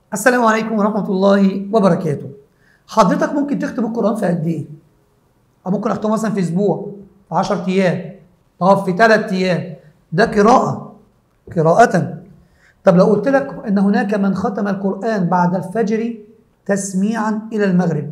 السلام عليكم ورحمة الله وبركاته حضرتك ممكن تختم القرآن في قد إيه؟ أو ممكن أختمه مثلا في أسبوع في 10 أيام طب في 3 أيام ده قراءة قراءة طب لو قلت لك أن هناك من ختم القرآن بعد الفجر تسميعا إلى المغرب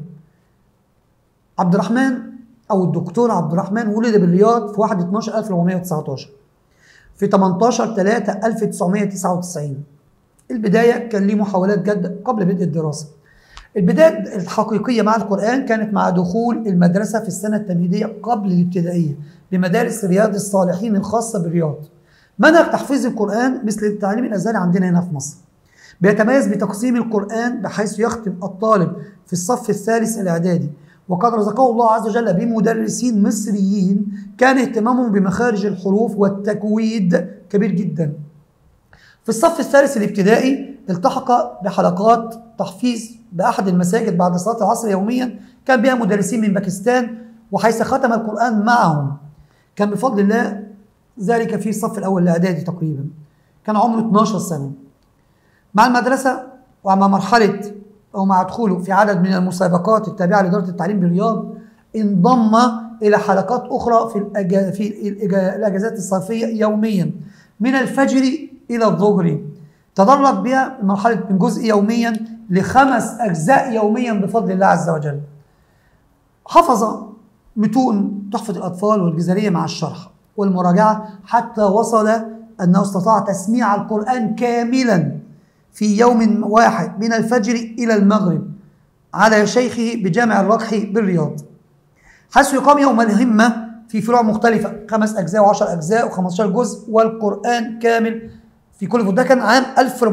عبد الرحمن أو الدكتور عبد الرحمن ولد بالرياض في 1 12 1419 في 18 3 1999 البداية كان ليه محاولات جادة قبل بدء الدراسة البداية الحقيقية مع القرآن كانت مع دخول المدرسة في السنة التمهيدية قبل الابتدائية بمدارس رياض الصالحين الخاصة بالرياض منهج تحفيظ القرآن مثل التعليم الأزهري عندنا هنا في مصر بيتميز بتقسيم القرآن بحيث يختم الطالب في الصف الثالث الإعدادي وقد رزقه الله عز وجل بمدرسين مصريين كان اهتمامهم بمخارج الحروف والتكويد كبير جدا في الصف الثالث الابتدائي التحق بحلقات تحفيظ بأحد المساجد بعد صلاة العصر يوميا كان بها مدرسين من باكستان وحيث ختم القرآن معهم كان بفضل الله ذلك في الصف الأول الإعدادي تقريبا كان عمره 12 سنة مع المدرسة ومع مرحلة أو مع دخوله في عدد من المسابقات التابعة لإدارة التعليم بالرياض انضم إلى حلقات أخرى في الأجا في الأجا الأجازات الصيفية يوميا من الفجر إلى الظهر تدرج بها مرحلة من جزء يوميا لخمس أجزاء يوميا بفضل الله عز وجل حفظ متون تحفة الأطفال والجزرية مع الشرح والمراجعة حتى وصل أنه استطاع تسميع القرآن كاملا في يوم واحد من الفجر إلى المغرب على شيخه بجامع الرقحي بالرياض حيث يقام يوم الهمة في فروع مختلفة خمس أجزاء وعشر أجزاء و15 جزء والقرآن كامل في كل ده كان عام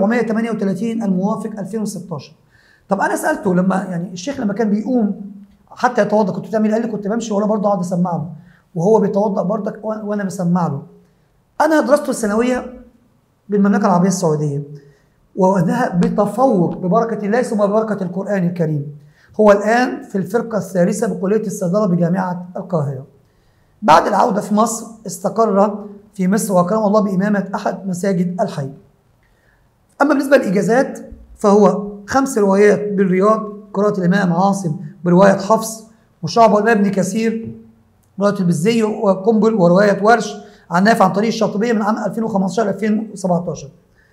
1438 الموافق 2016 طب أنا سألته لما يعني الشيخ لما كان بيقوم حتى يتوضأ كنت بتعمل قال لي كنت بمشي وأنا برضه أقعد أسمع له وهو بيتوضأ برضك وأنا بسمع له أنا دراسته الثانوية بالمملكة العربية السعودية وأنها بتفوق ببركة الله ثم ببركة القرآن الكريم هو الآن في الفرقة الثالثة بكلية الصيدلة بجامعة القاهرة بعد العودة في مصر استقر في مصر وأكرم الله بإمامة أحد مساجد الحي أما بالنسبة للإجازات فهو خمس روايات بالرياض قراءة الإمام عاصم برواية حفص وشعبة والابن كثير رواية البزي وقنبل ورواية ورش عن نافع عن طريق الشاطبية من عام 2015 2017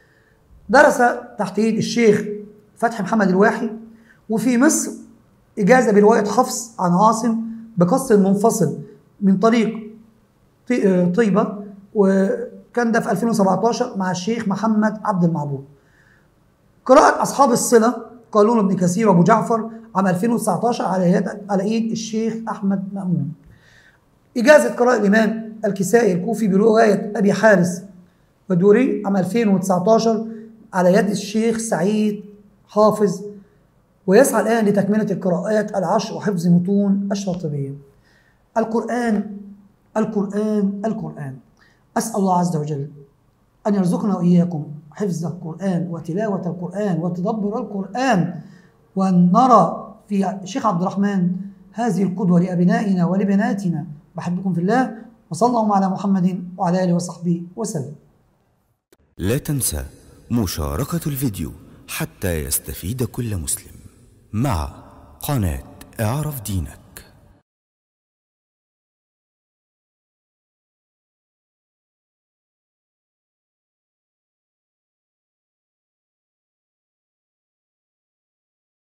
درس تحت ايد الشيخ فتحي محمد الواحي وفي مصر إجازة برواية حفص عن عاصم بقص منفصل من طريق طيبة وكان ده في 2017 مع الشيخ محمد عبد المعبود قراءة أصحاب الصلة قالون ابن كثير وأبو جعفر عام 2019 على يد على إيد الشيخ أحمد مأمون إجازة قراءة الإمام الكسائي الكوفي برواية أبي حارس ودوري عام 2019 على يد الشيخ سعيد حافظ ويسعى الآن لتكملة القراءات العشر وحفظ متون الشاطبية القرآن القرآن القرآن أسأل الله عز وجل أن يرزقنا وإياكم حفظ القرآن وتلاوة القرآن وتدبر القرآن وأن نرى في الشيخ عبد الرحمن هذه القدوة لأبنائنا ولبناتنا بحبكم في الله وصلى الله على محمد وعلى آله وصحبه وسلم لا تنسى مشاركة الفيديو حتى يستفيد كل مسلم مع قناة اعرف دينك